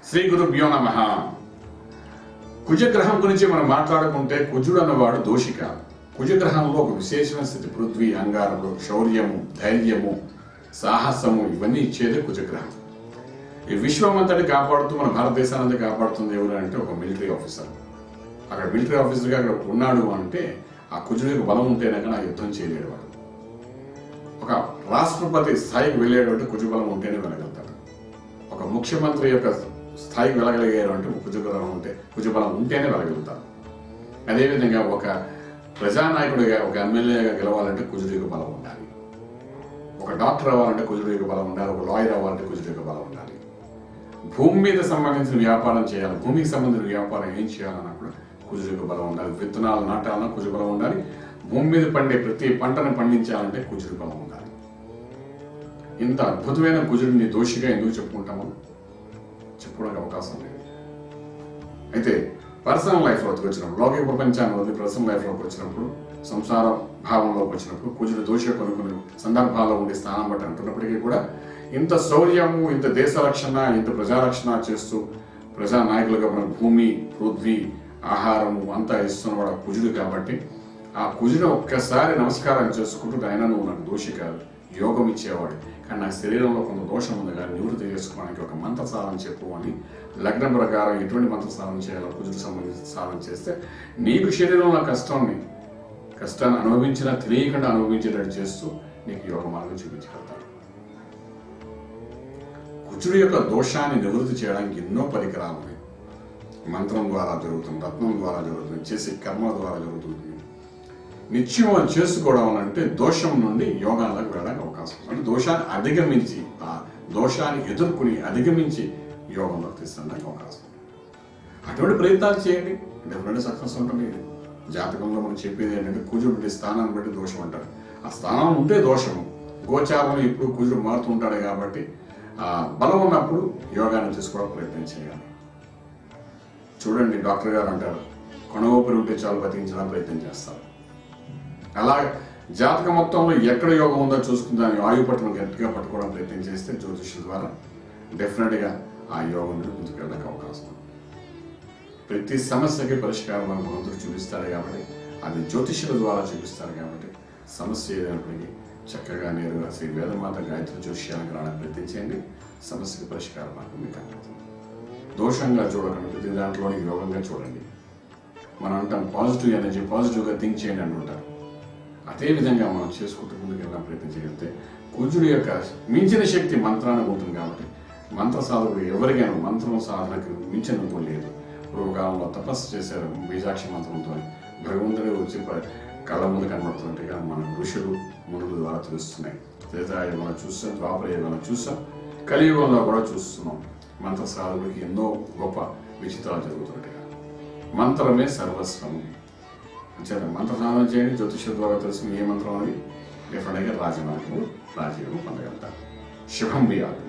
శ్రీ గురుభ్యో నమ కుజగ్రహం గురించి మనం మాట్లాడుకుంటే కుజుడు అన్నవాడు దోషి కాదు కుజగ్రహంలో ఒక విశేషమైన స్థితి పృథ్వీ అంగారములు శౌర్యము ధైర్యము సాహసము ఇవన్నీ ఇచ్చేదే కుజగ్రహం ఈ విశ్వం అంతటి కాపాడుతూ మన భారతదేశాన్ని కాపాడుతుంది ఎవరు అంటే ఒక మిలిటరీ ఆఫీసర్ అక్కడ మిలిటరీ ఆఫీసర్గా అక్కడ ఉన్నాడు అంటే ఆ కుజుడికి బలం ఉంటేనే కానీ ఆ యుద్ధం చేయలేడు వాడు ఒక రాష్ట్రపతి స్థాయికి వెళ్ళేటువంటి కుజబలం ఉంటేనే వెళ్ళగలుగుతాడు ఒక ముఖ్యమంత్రి యొక్క స్థాయికి వెళ్ళగలిగారు అంటే కుజబలం ఉంటే కుజబలం ఉంటేనే వెళ్ళగలుగుతారు అదేవిధంగా ఒక ప్రజానాయకుడిగా ఒక ఎమ్మెల్యేగా గెలవాలంటే కుజుడి యొక్క బలం ఉండాలి ఒక డాక్టర్ అవ్వాలంటే కుజుడి యొక్క బలం ఉండాలి ఒక లాయర్ అవ్వాలంటే కుజుడి యొక్క బలం ఉండాలి భూమి మీద సంబంధించిన వ్యాపారం చేయాలి భూమికి సంబంధించిన వ్యాపారం ఏం చేయాలన్నా కూడా కుజుడి యొక్క బలం ఉండాలి విత్తనాలు నాటాలన్నా కుజు బలం ఉండాలి భూమి మీద పండే ప్రతి పంటను పండించాలంటే కుజుడి బలం ఉండాలి ఇంత అద్భుతమైన కుజుడిని దోషిగా ఎందుకు చెప్పుకుంటాము చెప్పుకోవడానికి అవకాశం లేదు అయితే పర్సనల్ లైఫ్లోకి వచ్చినప్పుడు లౌకిక ప్రపంచాన్ని వదిలి పర్సనల్ లైఫ్లోకి వచ్చినప్పుడు సంసార భావంలోకి వచ్చినప్పుడు కుజుడు దోష కొన్ని కొన్ని సందర్భాల్లో ఉండే స్థానం బట్టి అంటున్నప్పటికీ కూడా ఇంత శౌర్యము ఇంత దేశ రక్షణ ఇంత ప్రజారక్షణ చేస్తూ ప్రజా నాయకులుగా మన భూమి పృథ్వీ ఆహారము అంతా ఇస్తున్నవాడు ఆ కుజుడు కాబట్టి ఆ కుజుడు ఒక్కసారి నమస్కారం చేసుకుంటూ ఆయన నువ్వు నాకు దోషి కాదు యోగం ఇచ్చేవాడు కానీ నా శరీరంలో కొంత దోషం ఉంది కానీ నివృత్తి చేసుకోవడానికి ఒక మంత్ర సాధన చెప్పు అని లగ్నం ప్రకారం ఎటువంటి మంత్ర సాధన చేయాలో కుజుడు సంబంధించిన సాధన చేస్తే నీకు శరీరంలో కష్టాన్ని కష్టాన్ని అనుభవించినా తెలియకుండా అనుభవించేటట్టు చేస్తూ నీకు యోగ మార్గం చూపించగలుగుతాడు కుజుడు యొక్క దోషాన్ని నివృత్తి చేయడానికి ఎన్నో పరికరాలు ఉన్నాయి మంత్రం ద్వారా జరుగుతుంది రత్నం ద్వారా జరుగుతుంది చేసే కర్మ ద్వారా జరుగుతుంది నిత్యం అది చేసుకోవడం అంటే దోషం నుండి యోగాలకు వెళ్ళడానికి అవకాశం ఉంది అంటే దోషాన్ని అధిగమించి ఆ దోషాన్ని ఎదుర్కొని అధిగమించి యోగంలోకి తీసుకెళ్ళడానికి అవకాశం ఉంది అటువంటి ప్రయత్నాలు చేయండి డెఫినెట్ సక్సెస్ ఉంటుంది జాతకంలో మనం చెప్పేది ఏంటంటే కుజుడు ఉండే స్థానాన్ని బట్టి దోషం అంటారు ఆ స్థానం ఉంటే దోషము గోచారంలో ఇప్పుడు కుజుడు మారుతూ ఉంటాడు కాబట్టి ఆ బలం ఉన్నప్పుడు యోగాన్ని తీసుకోవడం ప్రయత్నం చేయాలి చూడండి డాక్టర్ గారు అంటారు కొన ఊపిరి ఉంటే చాలు బతికించడానికి ప్రయత్నం చేస్తారు అలా జాతక మొత్తంలో ఎక్కడ యోగం ఉందో చూసుకుని దాని ఆయువు పట్టును గట్టిగా పట్టుకోవడం ప్రయత్నం చేస్తే జ్యోతిష్యుల ద్వారా డెఫినెట్గా ఆ యోగం నుండి ముందుకు వెళ్ళడానికి అవకాశం ఉంది ప్రతి సమస్యకి పరిష్కారం మన భగవంతుడు చూపిస్తాడు కాబట్టి అది జ్యోతిష్యుల ద్వారా చూపిస్తారు కాబట్టి సమస్య ఏదైనప్పటికీ చక్కగా నేరుగా శ్రీ వేదమాత గాయత్రి జ్యోతిష్యానికి రావడానికి ప్రయత్నించండి సమస్యకి పరిష్కార మార్గం మీకు అందుతుంది దోషంగా చూడకండి ప్రతి దాంట్లోని యోగంగా చూడండి మనం అంటాం పాజిటివ్ ఎనర్జీ పాజిటివ్గా థింక్ చేయండి అంటుంటారు అదే విధంగా మనం చేసుకుంటూ ముందుకు వెళ్ళడం ప్రయత్నం చేయగలిగితే కుజుడి యొక్క మించిన శక్తి మంత్రానికి ఉంటుంది కాబట్టి మంత్ర సాధకుడు ఎవరికైనా మంత్రం సాధనకు మించినంత లేదు పూర్వకాలంలో తపస్సు చేశారు బీజాక్షి మంత్రంతో భగవంతుడే వచ్చి ప- కళ్ళ ముందు కనబడుతున్నట్టుగా మన ఋషులు మునుల ద్వారా తెలుస్తున్నాయి త్రేతాయుగంలో చూసాం ద్వాపర యుగంలో చూసాం కలియుగంలో కూడా చూస్తున్నాం మంత్ర సాధకుడికి ఎన్నో గొప్ప విచిత్రాలు జరుగుతున్నట్టుగా మంత్రమే సర్వస్వం అంచేత మంత్ర సాధన చేయండి జ్యోతిష ద్వారా తెలుసుకుని ఏ మంత్రం అని డెఫినెట్గా రాజమార్గము రాజయోగం పొందగలుగుతారు శుభం బియాలు